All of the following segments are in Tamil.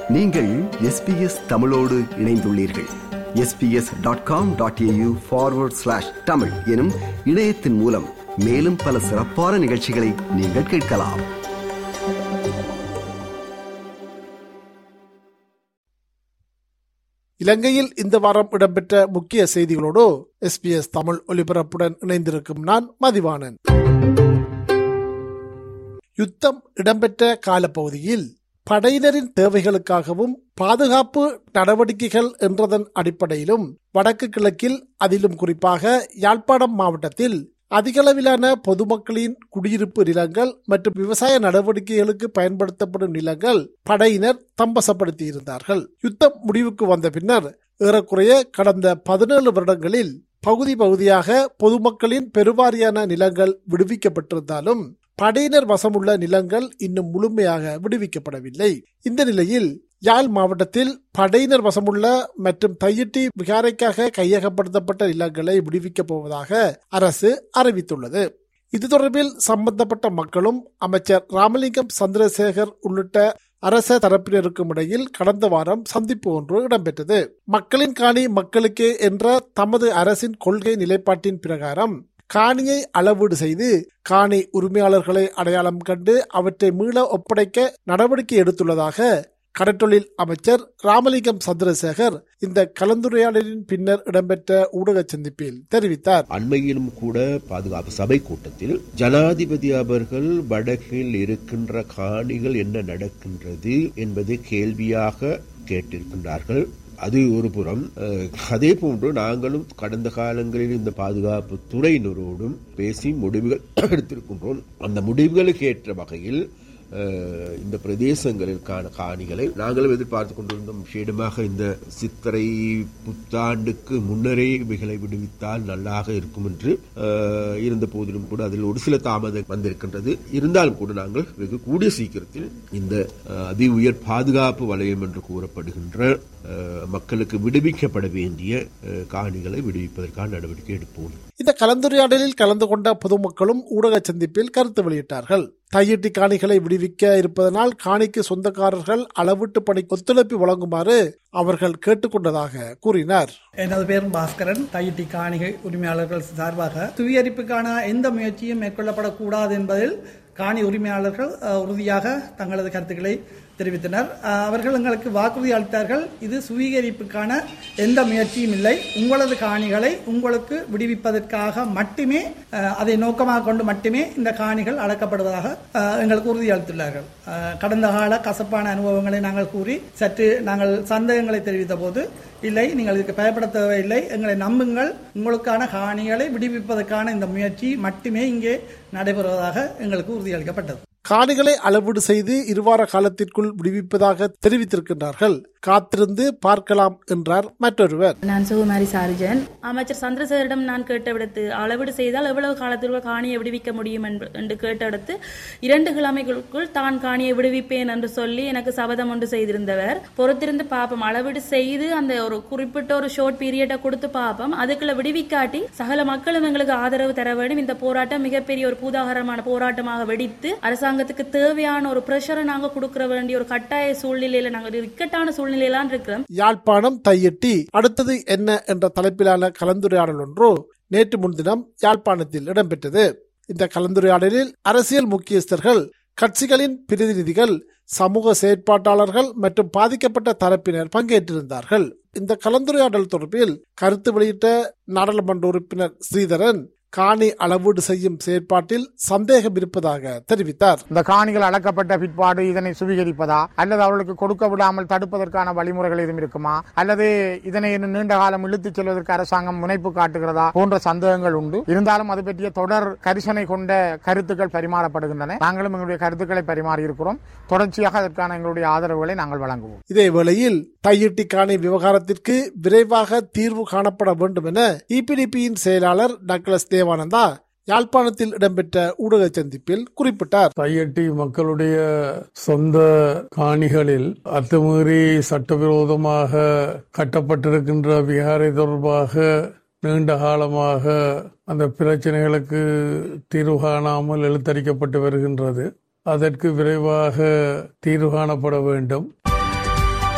நீங்கள் எஸ்பிஎஸ் தமிழோடு இணைந்துள்ளீர்கள் SBS dot com dot AU forward slash Tamil எனும் இணையத்தின் மூலம் மேலும் பல சிறப்பான நிகழ்ச்சிகளை நீங்கள் கேட்கலாம் இலங்கையில் இந்த வாரம் இடம்பெற்ற முக்கிய செய்திகளோடு எஸ்பிஎஸ் தமிழ் ஒலிபரப்புடன் இணைந்திருக்கும் நான் மதிவாணன் யுத்தம் இடம்பெற்ற காலப்பகுதியில் படையினரின் தேவைகளுக்காகவும் பாதுகாப்பு நடவடிக்கைகள் என்றதன் அடிப்படையிலும் வடக்கு கிழக்கில் அதிலும் குறிப்பாக யாழ்ப்பாணம் மாவட்டத்தில் அதிகளவிலான பொதுமக்களின் குடியிருப்பு நிலங்கள் மற்றும் விவசாய நடவடிக்கைகளுக்கு பயன்படுத்தப்படும் நிலங்கள் படையினர் தம்பசப்படுத்தியிருந்தார்கள் யுத்தம் முடிவுக்கு வந்த பின்னர் ஏறக்குறைய கடந்த பதினேழு வருடங்களில் பகுதி பகுதியாக பொதுமக்களின் பெருவாரியான நிலங்கள் விடுவிக்கப்பட்டிருந்தாலும் படையினர் வசமுள்ள நிலங்கள் இன்னும் முழுமையாக விடுவிக்கப்படவில்லை இந்த நிலையில் யாழ் மாவட்டத்தில் படையினர் வசமுள்ள மற்றும் தையிட்டி விகாரைக்காக கையகப்படுத்தப்பட்ட நிலங்களை விடுவிக்கப் போவதாக அரசு அறிவித்துள்ளது இது தொடர்பில் சம்பந்தப்பட்ட மக்களும் அமைச்சர் ராமலிங்கம் சந்திரசேகர் உள்ளிட்ட அரச தரப்பினருக்கும் இடையில் கடந்த வாரம் சந்திப்பு ஒன்று இடம்பெற்றது மக்களின் காணி மக்களுக்கே என்ற தமது அரசின் கொள்கை நிலைப்பாட்டின் பிரகாரம் காணியை அளவீடு செய்து காணி உரிமையாளர்களை அடையாளம் கண்டு அவற்றை மீள ஒப்படைக்க நடவடிக்கை எடுத்துள்ளதாக கடற்றொழில் அமைச்சர் ராமலிங்கம் சந்திரசேகர் இந்த கலந்துரையாடலின் பின்னர் இடம்பெற்ற ஊடக சந்திப்பில் தெரிவித்தார் அண்மையிலும் கூட பாதுகாப்பு சபை கூட்டத்தில் ஜனாதிபதி அவர்கள் வடக்கில் இருக்கின்ற காணிகள் என்ன நடக்கின்றது என்பது கேள்வியாக கேட்டிருக்கின்றார்கள் அது ஒரு புறம் அதே போன்று நாங்களும் கடந்த காலங்களில் இந்த பாதுகாப்பு துறையினரோடும் பேசி முடிவுகள் எடுத்திருக்கின்றோம் அந்த முடிவுகளுக்கு ஏற்ற வகையில் இந்த பிரதேசங்களுக்கான காணிகளை நாங்களும் எதிர்பார்த்து கொண்டிருந்தோம் விஷயமாக இந்த சித்திரை புத்தாண்டுக்கு முன்னரே இவைகளை விடுவித்தால் நல்லாக இருக்கும் என்று இருந்த போதிலும் கூட அதில் ஒரு சில தாமதம் வந்திருக்கின்றது இருந்தாலும் கூட நாங்கள் வெகு கூடிய சீக்கிரத்தில் இந்த அதி உயர் பாதுகாப்பு வலயம் என்று கூறப்படுகின்ற மக்களுக்கு விடுவிக்கப்பட வேண்டிய காணிகளை விடுவிப்பதற்கான நடவடிக்கை எடுப்போம் இந்த கலந்துரையாடலில் கலந்து கொண்ட பொதுமக்களும் ஊடக சந்திப்பில் கருத்து வெளியிட்டார்கள் தையிட்டி காணிகளை விடுவிக்க இருப்பதனால் காணிக்கு சொந்தக்காரர்கள் அளவீட்டு பணி ஒத்துழைப்பு வழங்குமாறு அவர்கள் கேட்டுக்கொண்டதாக கூறினார் எனது பேர் பாஸ்கரன் தையிட்டி காணிகை உரிமையாளர்கள் சார்பாக சுவீகரிப்புக்கான எந்த முயற்சியும் மேற்கொள்ளப்படக்கூடாது என்பதில் காணி உரிமையாளர்கள் உறுதியாக தங்களது கருத்துக்களை தெரிவித்தனர் அவர்கள் எங்களுக்கு வாக்குறுதி அளித்தார்கள் இது சுவீகரிப்புக்கான எந்த முயற்சியும் இல்லை உங்களது காணிகளை உங்களுக்கு விடுவிப்பதற்காக மட்டுமே அதை நோக்கமாக கொண்டு மட்டுமே இந்த காணிகள் அடக்கப்படுவதாக எங்களுக்கு உறுதி அளித்துள்ளார்கள் கடந்த கால கசப்பான அனுபவங்களை நாங்கள் கூறி சற்று நாங்கள் சந்தேகங்களை தெரிவித்த போது இல்லை நீங்கள் இதுக்கு பயப்பட தேவையில்லை எங்களை நம்புங்கள் உங்களுக்கான காணிகளை விடுவிப்பதற்கான இந்த முயற்சி மட்டுமே இங்கே நடைபெறுவதாக எங்களுக்கு உறுதியளிக்கப்பட்டது காணிகளை அளவீடு செய்து இருவார காலத்திற்குள் விடுவிப்பதாக தெரிவித்திருக்கின்றார்கள் காத்திருந்து பார்க்கலாம் என்றார் மற்றொருவர் நான் சுகுமாரி சார்ஜன் அமைச்சர் சந்திரசேகரிடம் நான் கேட்ட விடத்து அளவீடு செய்தால் எவ்வளவு காலத்திற்குள் காணியை விடுவிக்க முடியும் என்று கேட்டெடுத்து இரண்டு கிழமைகளுக்குள் தான் காணியை விடுவிப்பேன் என்று சொல்லி எனக்கு சபதம் ஒன்று செய்திருந்தவர் பொறுத்திருந்து பார்ப்போம் அளவீடு செய்து அந்த ஒரு குறிப்பிட்ட ஒரு ஷோர்ட் பீரியட்டை கொடுத்து பார்ப்போம் அதுக்குள்ள விடுவிக்காட்டி சகல மக்களும் எங்களுக்கு ஆதரவு தர வேண்டும் இந்த போராட்டம் மிகப்பெரிய ஒரு பூதாகரமான போராட்டமாக வெடித்து அரசாங்கத்துக்கு தேவையான ஒரு பிரஷரை நாங்க கொடுக்கற வேண்டிய ஒரு கட்டாய சூழ்நிலையில நாங்க இக்கட்டான சூழ்நிலையிலாம் இருக்கிறோம் யாழ்ப்பாணம் தையட்டி அடுத்தது என்ன என்ற தலைப்பிலான கலந்துரையாடல் ஒன்று நேற்று முன்தினம் யாழ்ப்பாணத்தில் இடம்பெற்றது இந்த கலந்துரையாடலில் அரசியல் முக்கியஸ்தர்கள் கட்சிகளின் பிரதிநிதிகள் சமூக செயற்பாட்டாளர்கள் மற்றும் பாதிக்கப்பட்ட தரப்பினர் பங்கேற்றிருந்தார்கள் இந்த கலந்துரையாடல் தொடர்பில் கருத்து வெளியிட்ட நாடாளுமன்ற உறுப்பினர் ஸ்ரீதரன் காணி அளவீடு செய்யும் செயற்பாட்டில் சந்தேகம் இருப்பதாக தெரிவித்தார் இந்த காணிகள் அளக்கப்பட்ட பிற்பாடு இதனை சுவீகரிப்பதா அல்லது அவர்களுக்கு கொடுக்க விடாமல் தடுப்பதற்கான வழிமுறைகள் எதுவும் இருக்குமா அல்லது இதனை நீண்ட காலம் இழுத்துச் செல்வதற்கு அரசாங்கம் முனைப்பு காட்டுகிறதா போன்ற சந்தேகங்கள் உண்டு இருந்தாலும் அது பற்றிய தொடர் கரிசனை கொண்ட கருத்துக்கள் பரிமாறப்படுகின்றன நாங்களும் எங்களுடைய கருத்துக்களை பரிமாறி இருக்கிறோம் தொடர்ச்சியாக அதற்கான எங்களுடைய ஆதரவுகளை நாங்கள் வழங்குவோம் இதே வேளையில் தையிட்டி காணி விவகாரத்திற்கு விரைவாக தீர்வு காணப்பட வேண்டும் என இபிடிபியின் செயலாளர் டாக்டர் தேவானந்தா யாழ்ப்பாணத்தில் இடம்பெற்ற ஊடக சந்திப்பில் குறிப்பிட்டார் தையட்டி மக்களுடைய சொந்த காணிகளில் அத்துமீறி சட்டவிரோதமாக கட்டப்பட்டிருக்கின்ற விகாரை தொடர்பாக நீண்ட காலமாக அந்த பிரச்சனைகளுக்கு தீர்வு காணாமல் எழுத்தரிக்கப்பட்டு வருகின்றது அதற்கு விரைவாக தீர்வு காணப்பட வேண்டும்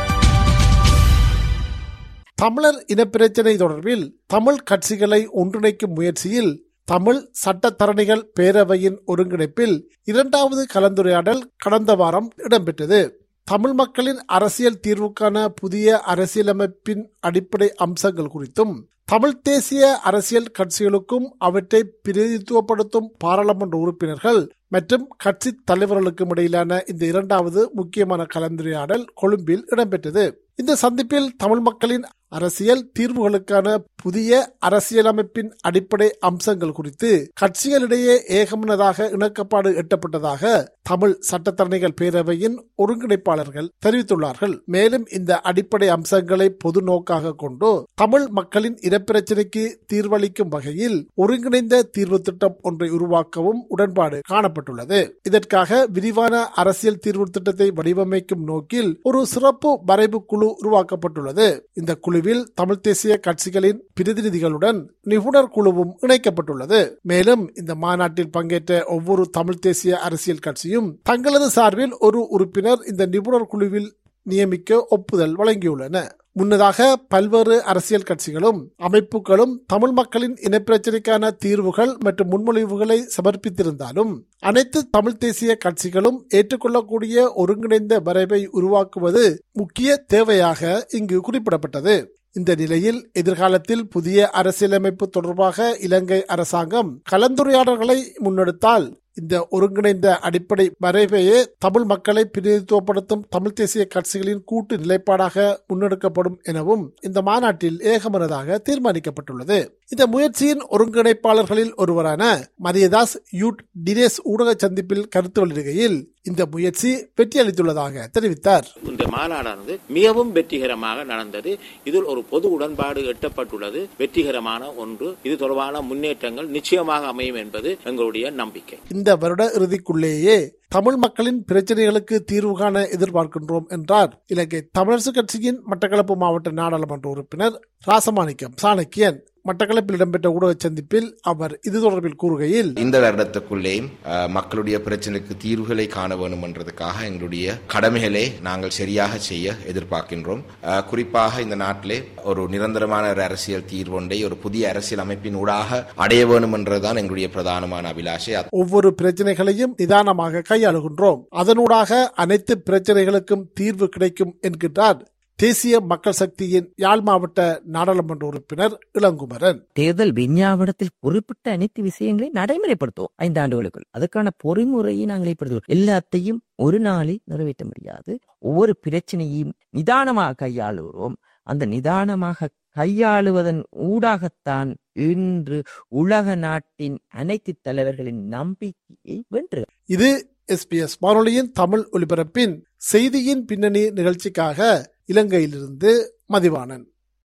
தமிழர் இனப்பிரச்சினை தொடர்பில் தமிழ் கட்சிகளை ஒன்றிணைக்கும் முயற்சியில் தமிழ் சட்டத்தரணிகள் பேரவையின் ஒருங்கிணைப்பில் இரண்டாவது கலந்துரையாடல் கடந்த வாரம் இடம்பெற்றது தமிழ் மக்களின் அரசியல் தீர்வுக்கான புதிய அரசியலமைப்பின் அடிப்படை அம்சங்கள் குறித்தும் தமிழ் தேசிய அரசியல் கட்சிகளுக்கும் அவற்றை பிரதிநிதித்துவப்படுத்தும் பாராளுமன்ற உறுப்பினர்கள் மற்றும் கட்சி தலைவர்களுக்கும் இடையிலான இந்த இரண்டாவது முக்கியமான கலந்துரையாடல் கொழும்பில் இடம்பெற்றது இந்த சந்திப்பில் தமிழ் மக்களின் அரசியல் தீர்வுகளுக்கான புதிய அரசியலமைப்பின் அடிப்படை அம்சங்கள் குறித்து கட்சிகளிடையே ஏகமனதாக இணக்கப்பாடு எட்டப்பட்டதாக தமிழ் சட்டத்தரணிகள் பேரவையின் ஒருங்கிணைப்பாளர்கள் தெரிவித்துள்ளார்கள் மேலும் இந்த அடிப்படை அம்சங்களை பொது நோக்காக கொண்டு தமிழ் மக்களின் இனப்பிரச்சினைக்கு தீர்வளிக்கும் வகையில் ஒருங்கிணைந்த தீர்வு திட்டம் ஒன்றை உருவாக்கவும் உடன்பாடு காணப்பட்டுள்ளது இதற்காக விரிவான அரசியல் தீர்வு திட்டத்தை வடிவமைக்கும் நோக்கில் ஒரு சிறப்பு வரைவு குழு உருவாக்கப்பட்டுள்ளது இந்த குழுவில் தமிழ் தேசிய கட்சிகளின் பிரதிநிதிகளுடன் நிபுணர் குழுவும் இணைக்கப்பட்டுள்ளது மேலும் இந்த மாநாட்டில் பங்கேற்ற ஒவ்வொரு தமிழ் தேசிய அரசியல் கட்சியும் தங்களது சார்பில் ஒரு உறுப்பினர் இந்த நிபுணர் குழுவில் நியமிக்க ஒப்புதல் வழங்கியுள்ளன முன்னதாக பல்வேறு அரசியல் கட்சிகளும் அமைப்புகளும் தமிழ் மக்களின் இனப்பிரச்சினைக்கான தீர்வுகள் மற்றும் முன்மொழிவுகளை சமர்ப்பித்திருந்தாலும் அனைத்து தமிழ் தேசிய கட்சிகளும் ஏற்றுக்கொள்ளக்கூடிய ஒருங்கிணைந்த வரைவை உருவாக்குவது முக்கிய தேவையாக இங்கு குறிப்பிடப்பட்டது இந்த நிலையில் எதிர்காலத்தில் புதிய அரசியலமைப்பு தொடர்பாக இலங்கை அரசாங்கம் கலந்துரையாடல்களை முன்னெடுத்தால் இந்த ஒருங்கிணைந்த அடிப்படை வரைவையே தமிழ் மக்களை பிரதிநிதித்துவப்படுத்தும் தமிழ் தேசிய கட்சிகளின் கூட்டு நிலைப்பாடாக முன்னெடுக்கப்படும் எனவும் இந்த மாநாட்டில் ஏகமனதாக தீர்மானிக்கப்பட்டுள்ளது இந்த முயற்சியின் ஒருங்கிணைப்பாளர்களில் ஒருவரான மரியதாஸ் யூட் டினேஸ் ஊடக சந்திப்பில் கருத்து வெளியிடுகையில் இந்த முயற்சி வெற்றியளித்துள்ளதாக தெரிவித்தார் இந்த மாநாடானது மிகவும் வெற்றிகரமாக நடந்தது இதில் ஒரு பொது உடன்பாடு எட்டப்பட்டுள்ளது வெற்றிகரமான ஒன்று இது தொடர்பான முன்னேற்றங்கள் நிச்சயமாக அமையும் என்பது எங்களுடைய நம்பிக்கை இந்த வருட இறுதிக்குள்ளேயே தமிழ் மக்களின் பிரச்சனைகளுக்கு தீர்வு காண எதிர்பார்க்கின்றோம் என்றார் இலங்கை தமிழரசு கட்சியின் மட்டக்களப்பு மாவட்ட நாடாளுமன்ற உறுப்பினர் ராசமாணிக்கம் சாணக்கியன் மட்டக்களப்பில் இடம்பெற்ற ஊடக சந்திப்பில் அவர் இது தொடர்பில் கூறுகையில் இந்த வருடத்துக்குள்ளே அஹ், மக்களுடைய பிரச்சனைக்கு தீர்வுகளை காண வேண்டும் என்றதுக்காக எங்களுடைய கடமைகளை நாங்கள் சரியாக செய்ய எதிர்பார்க்கின்றோம் அஹ், குறிப்பாக இந்த நாட்டிலே ஒரு நிரந்தரமான ஒரு அரசியல் தீர்வொன்றை ஒரு புதிய அரசியல் அமைப்பின் ஊடாக அடைய வேண்டும் என்றதுதான் எங்களுடைய பிரதானமான அபிலாஷை ஒவ்வொரு பிரச்சனைகளையும் நிதானமாக கையாளுகின்றோம் அதனூடாக அனைத்து பிரச்சனைகளுக்கும் தீர்வு கிடைக்கும் என்கின்றார் தேசிய மக்கள் சக்தியின் யாழ் மாவட்ட நாடாளுமன்ற உறுப்பினர் இளங்குமரன் தேர்தல் விஞ்ஞாபனத்தில் குறிப்பிட்ட அனைத்து விஷயங்களையும் நடைமுறைப்படுத்துவோம் ஐந்து ஆண்டுகளுக்குள் அதுக்கான பொறிமுறையை நாங்கள் ஏற்படுத்துவோம் எல்லாத்தையும் ஒரு நாளில் நிறைவேற்ற முடியாது ஒவ்வொரு பிரச்சனையும் நிதானமாக கையாளுகிறோம் அந்த நிதானமாக கையாளுவதன் ஊடாகத்தான் இன்று உலக நாட்டின் அனைத்து தலைவர்களின் நம்பிக்கையை வென்று இது எஸ்பிஎஸ் வானொலியின் தமிழ் ஒலிபரப்பின் செய்தியின் பின்னணி நிகழ்ச்சிக்காக இலங்கையிலிருந்து மதிவாணன்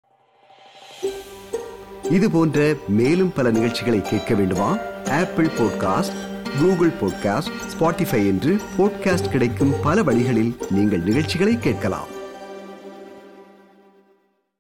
இது போன்ற மேலும் பல நிகழ்ச்சிகளை கேட்க வேண்டுமா Apple podcast Google podcast Spotify என்று பாட்காஸ்ட் கிடைக்கும் பல வழிகளில் நீங்கள் நிகழ்ச்சிகளை கேட்கலாம்